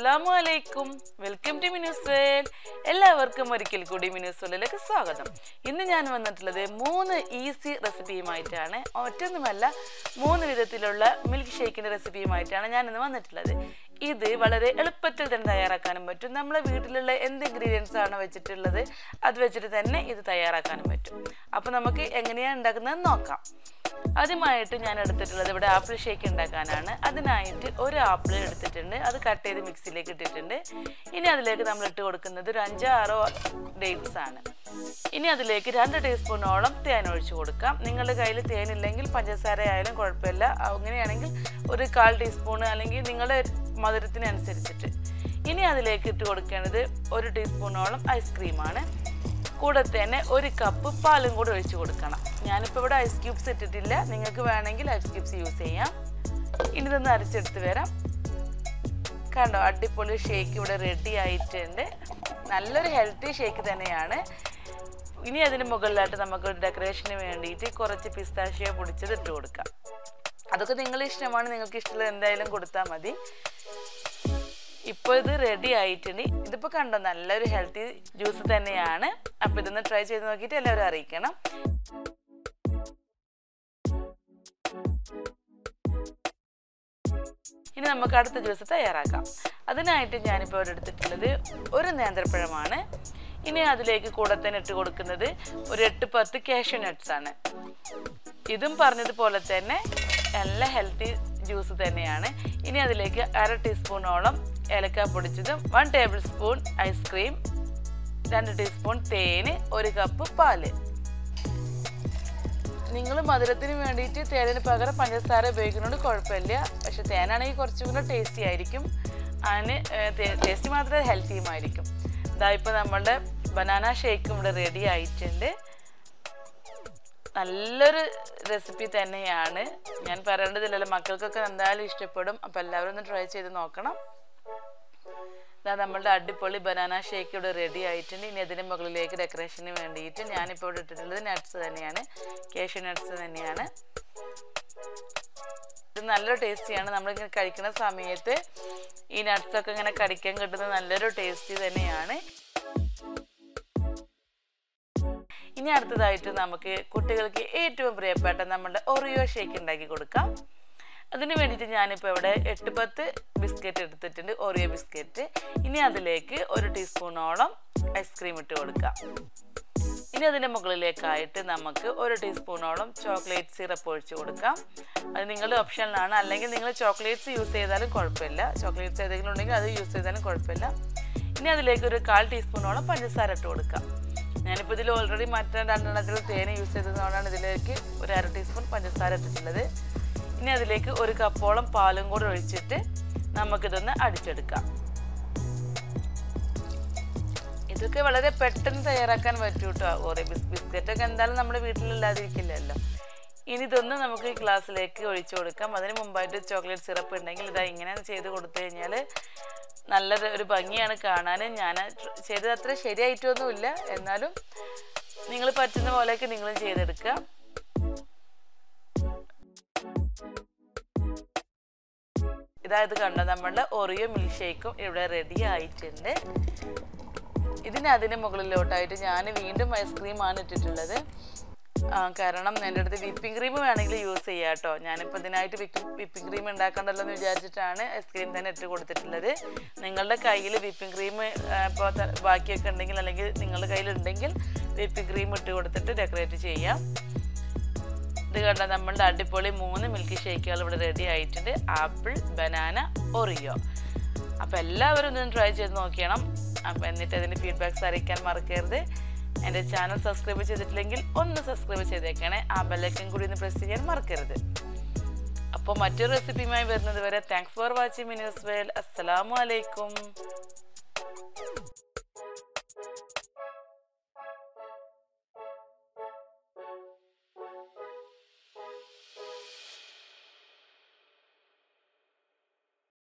അസ്സലാമു അലൈക്കും welcome to Minu's വേൽ എല്ലാവർക്കും ഒരിക്കൽ കൂടി മിനുസ് വേലിലേക്ക് സ്വാഗതം ഇന്ന് ഞാൻ വന്നിട്ടുള്ളത് മൂന്ന് ഈസി റെസിപ്പിയുമായിട്ടാണ് ഒറ്റൊന്നുമല്ല മൂന്ന് വിധത്തിലുള്ള മിൽക്ക് ഷേക്കിന്റെ റെസിപ്പിയുമായിട്ടാണ് ഞാൻ ഇന്ന് വന്നിട്ടുള്ളത് ഇത് വളരെ എളുപ്പത്തിൽ തന്നെ തയ്യാറാക്കാനും പറ്റും നമ്മളെ വീട്ടിലുള്ള എന്ത് ഇൻഗ്രീഡിയൻസ് ആണ് വെച്ചിട്ടുള്ളത് അത് വെച്ചിട്ട് തന്നെ ഇത് തയ്യാറാക്കാനും പറ്റും അപ്പോൾ നമുക്ക് എങ്ങനെയാണ് ഉണ്ടാക്കുന്നത് നോക്കാം ആദ്യമായിട്ട് ഞാൻ എടുത്തിട്ടുള്ളത് ഇവിടെ ആപ്പിൾ ഷേക്ക് ഉണ്ടാക്കാനാണ് അതിനായിട്ട് ഒരു ആപ്പിൾ എടുത്തിട്ടുണ്ട് അത് കട്ട് ചെയ്ത് മിക്സിയിലേക്ക് ഇട്ടിട്ടുണ്ട് ഇനി അതിലേക്ക് നമ്മൾ ഇട്ട് കൊടുക്കുന്നത് ഒരു അഞ്ചോ ആറോ ഡേറ്റ്സ് ആണ് ഇനി അതിലേക്ക് രണ്ട് ടീസ്പൂണോളം തേൻ ഒഴിച്ചു കൊടുക്കാം നിങ്ങളുടെ കയ്യിൽ തേനില്ലെങ്കിൽ പഞ്ചസാര ആയാലും കുഴപ്പമില്ല അങ്ങനെയാണെങ്കിൽ ഒരു കാൽ ടീസ്പൂൺ അല്ലെങ്കിൽ നിങ്ങളുടെ മധുരത്തിനനുസരിച്ചിട്ട് ഇനി അതിലേക്ക് ഇട്ട് കൊടുക്കേണ്ടത് ഒരു ടീസ്പൂണോളം ഐസ്ക്രീമാണ് കൂടെ തന്നെ ഒരു കപ്പ് പാലും കൂടെ ഒഴിച്ചു കൊടുക്കണം ഞാനിപ്പോൾ ഇവിടെ ഐസ് ക്യൂബ്സ് ഇട്ടിട്ടില്ല നിങ്ങൾക്ക് വേണമെങ്കിൽ ഐസ് ക്യൂബ്സ് യൂസ് ചെയ്യാം ഇനി ഇതൊന്ന് അരച്ചെടുത്ത് വരാം കണ്ടോ അടിപൊളി ഷേക്ക് ഇവിടെ റെഡി ആയിട്ടുണ്ട് നല്ലൊരു ഹെൽത്തി ഷേക്ക് തന്നെയാണ് ഇനി അതിന് മുകളിലായിട്ട് നമുക്ക് ഒരു ഡെക്കറേഷന് വേണ്ടിയിട്ട് കുറച്ച് പിസ്താഷ്യ പൊടിച്ചത് ഇട്ട് കൊടുക്കാം അതൊക്കെ നിങ്ങളുടെ ഇഷ്ടമാണ് നിങ്ങൾക്ക് ഇഷ്ടമുള്ളത് എന്തായാലും കൊടുത്താൽ മതി ഇപ്പോൾ ഇത് റെഡി ആയിട്ടുണ്ട് ഇതിപ്പോൾ കണ്ടോ നല്ലൊരു ഹെൽത്തി ജ്യൂസ് തന്നെയാണ് അപ്പോൾ ഇതൊന്ന് ട്രൈ ചെയ്ത് നോക്കിയിട്ട് എല്ലാവരും അറിയിക്കണം ഇനി നമുക്ക് അടുത്ത ജ്യൂസ് തയ്യാറാക്കാം അതിനായിട്ട് ഞാനിപ്പോൾ ഇവിടെ എടുത്തിട്ടുള്ളത് ഒരു നേന്ത്രപ്പഴമാണ് ഇനി അതിലേക്ക് കൂടെ തന്നെ ഇട്ട് കൊടുക്കുന്നത് ഒരു എട്ട് പത്ത് കാഷ്യൂ നട്ട്സ് ആണ് ഇതും പറഞ്ഞതുപോലെ തന്നെ നല്ല ഹെൽത്തി ജ്യൂസ് തന്നെയാണ് ഇനി അതിലേക്ക് അര ടീസ്പൂണോളം ഏലക്ക പൊടിച്ചതും വൺ ടേബിൾ സ്പൂൺ ഐസ്ക്രീം രണ്ട് ടീസ്പൂൺ തേന് ഒരു കപ്പ് പാല് നിങ്ങൾ മധുരത്തിന് വേണ്ടിയിട്ട് തേനിന് പകരം പഞ്ചസാര ഉപയോഗിക്കുന്നതുകൊണ്ട് കുഴപ്പമില്ല പക്ഷെ തേനാണെങ്കിൽ കുറച്ചും കൂടെ ടേസ്റ്റി ആയിരിക്കും അതിന് ടേസ്റ്റ് മാത്രമേ ഹെൽത്തിയുമായിരിക്കും ഇതാ ഇപ്പോൾ നമ്മളുടെ ബനാന ഷേക്കും ഇവിടെ റെഡി ആയിട്ടുണ്ട് നല്ലൊരു റെസിപ്പി തന്നെയാണ് ഞാൻ പറയേണ്ടതില്ലല്ലോ മക്കൾക്കൊക്കെ എന്തായാലും ഇഷ്ടപ്പെടും അപ്പം എല്ലാവരും ഒന്ന് ട്രൈ ചെയ്ത് നോക്കണം ഇതാ നമ്മളുടെ അടിപൊളി ബനാന ഷേക്ക് ഇവിടെ റെഡി ആയിട്ടുണ്ട് ഇനി അതിന് മുകളിലേക്ക് ഡെക്കറേഷന് വേണ്ടിയിട്ട് ഞാനിപ്പോൾ ഇവിടെ ഇട്ടിട്ടുള്ളത് നട്ട്സ് തന്നെയാണ് കേഷ്യൂ നട്ട്സ് തന്നെയാണ് ഇത് നല്ലൊരു ടേസ്റ്റിയാണ് നമ്മളിങ്ങനെ കഴിക്കുന്ന സമയത്ത് ഈ നട്ട്സൊക്കെ ഇങ്ങനെ കടിക്കാൻ കിട്ടുന്ന നല്ലൊരു ടേസ്റ്റി തന്നെയാണ് ഇനി അടുത്തതായിട്ട് നമുക്ക് കുട്ടികൾക്ക് ഏറ്റവും പ്രിയപ്പെട്ട നമ്മുടെ ഒറിയോ ഷേക്ക് ഉണ്ടാക്കി കൊടുക്കാം അതിന് വേണ്ടിയിട്ട് ഞാനിപ്പോൾ ഇവിടെ എട്ട് പത്ത് ബിസ്ക്കറ്റ് എടുത്തിട്ടുണ്ട് ഒറിയോ ബിസ്ക്കറ്റ് ഇനി അതിലേക്ക് ഒരു ടീസ്പൂണോളം ഐസ്ക്രീം ഇട്ട് കൊടുക്കാം ഇനി അതിൻ്റെ മുകളിലേക്കായിട്ട് നമുക്ക് ഒരു ടീസ്പൂണോളം ചോക്ലേറ്റ് സിറപ്പ് ഒഴിച്ച് കൊടുക്കാം അത് നിങ്ങളുടെ ഓപ്ഷനിലാണ് അല്ലെങ്കിൽ നിങ്ങൾ ചോക്ലേറ്റ്സ് യൂസ് ചെയ്താലും കുഴപ്പമില്ല ചോക്ലേറ്റ്സ് ഏതെങ്കിലും ഉണ്ടെങ്കിൽ അത് യൂസ് ചെയ്താലും കുഴപ്പമില്ല ഇനി അതിലേക്ക് ഒരു കാൽ ടീസ്പൂണോളം പഞ്ചസാര ഇട്ട് കൊടുക്കാം ഞാനിപ്പോൾ ഇതിൽ ഓൾറെഡി മറ്റേ രണ്ടെണ്ണത്തിൽ തേന് യൂസ് ചെയ്തതുകൊണ്ടാണ് ഇതിലേക്ക് ഒരു അര ടീസ്പൂൺ പഞ്ചസാര ഇട്ടിട്ടുള്ളത് ഇനി അതിലേക്ക് ഒരു കപ്പോളം പാലും കൂടെ ഒഴിച്ചിട്ട് നമുക്കിതൊന്ന് അടിച്ചെടുക്കാം ഇതൊക്കെ വളരെ പെട്ടെന്ന് തയ്യാറാക്കാൻ പറ്റൂ കേട്ടോ ഓരോ ബിസ് ബിസ്ക്കറ്റൊക്കെ എന്തായാലും നമ്മുടെ വീട്ടിലില്ലാതിരിക്കില്ലല്ലോ ഇനി ഇതൊന്ന് നമുക്ക് ഈ ഗ്ലാസ്സിലേക്ക് ഒഴിച്ചു കൊടുക്കാം അതിന് മുമ്പായിട്ട് ചോക്ലേറ്റ് സിറപ്പ് ഉണ്ടെങ്കിൽ ഇതാ ഇങ്ങനെ ചെയ്ത് കൊടുത്തു കഴിഞ്ഞാൽ നല്ലൊരു ഒരു ഭംഗിയാണ് കാണാൻ ഞാൻ ചെയ്തത് അത്ര ശരിയായിട്ടൊന്നുമില്ല എന്നാലും നിങ്ങൾ പറ്റുന്ന പോലെയൊക്കെ നിങ്ങളും ചെയ്തെടുക്കുക ഇതായത് കണ്ടോ നമ്മളുടെ ഒറിയോ മിൽക്ക് ഷേക്കും ഇവിടെ റെഡി ആയിട്ടുണ്ട് ഇതിന് അതിന് മുകളിലോട്ടായിട്ട് ഞാൻ വീണ്ടും ഐസ്ക്രീമാണ് ഇട്ടിട്ടുള്ളത് കാരണം എൻ്റെ അടുത്ത് വിപ്പിംഗ് ക്രീം വേണമെങ്കിൽ യൂസ് ചെയ്യാം കേട്ടോ ഞാനിപ്പോൾ ഇതിനായിട്ട് വിപ്പിംഗ് ക്രീം ഉണ്ടാക്കണ്ടല്ലോ എന്ന് വിചാരിച്ചിട്ടാണ് ഐസ്ക്രീം തന്നെ ഇട്ട് കൊടുത്തിട്ടുള്ളത് നിങ്ങളുടെ കയ്യിൽ വിപ്പിംഗ് ക്രീം ഇപ്പോൾ ബാക്കിയൊക്കെ ഉണ്ടെങ്കിൽ അല്ലെങ്കിൽ നിങ്ങളുടെ കയ്യിലുണ്ടെങ്കിൽ വിപ്പിംഗ് ക്രീം ഇട്ട് കൊടുത്തിട്ട് ഡെക്കറേറ്റ് ചെയ്യാം ഇത് കണ്ട നമ്മളുടെ അടിപൊളി മൂന്ന് മിൽക്ക് ഷേക്കുകൾ ഇവിടെ റെഡി ആയിട്ടുണ്ട് ആപ്പിൾ ബനാന ഒറിയോ അപ്പോൾ എല്ലാവരും ഇതൊന്ന് ട്രൈ ചെയ്ത് നോക്കണം അപ്പോൾ എന്നിട്ട് അതിൻ്റെ ഫീഡ്ബാക്ക്സ് അറിയിക്കാൻ മറക്കരുത് എൻ്റെ ചാനൽ സബ്സ്ക്രൈബ് ചെയ്തിട്ടില്ലെങ്കിൽ ഒന്ന് സബ്സ്ക്രൈബ് ചെയ്തേക്കണേ ആ ബെല്ലൈക്കൻ കൂടി ഒന്ന് പ്രസ് ചെയ്യാൻ മറക്കരുത് അപ്പോൾ മറ്റൊരു റെസിപ്പിയുമായി വരുന്നത് വരെ താങ്ക്സ് ഫോർ വാച്ചിങ് മിനിസ് വെൽ അസ്സലാമു അലൈക്കും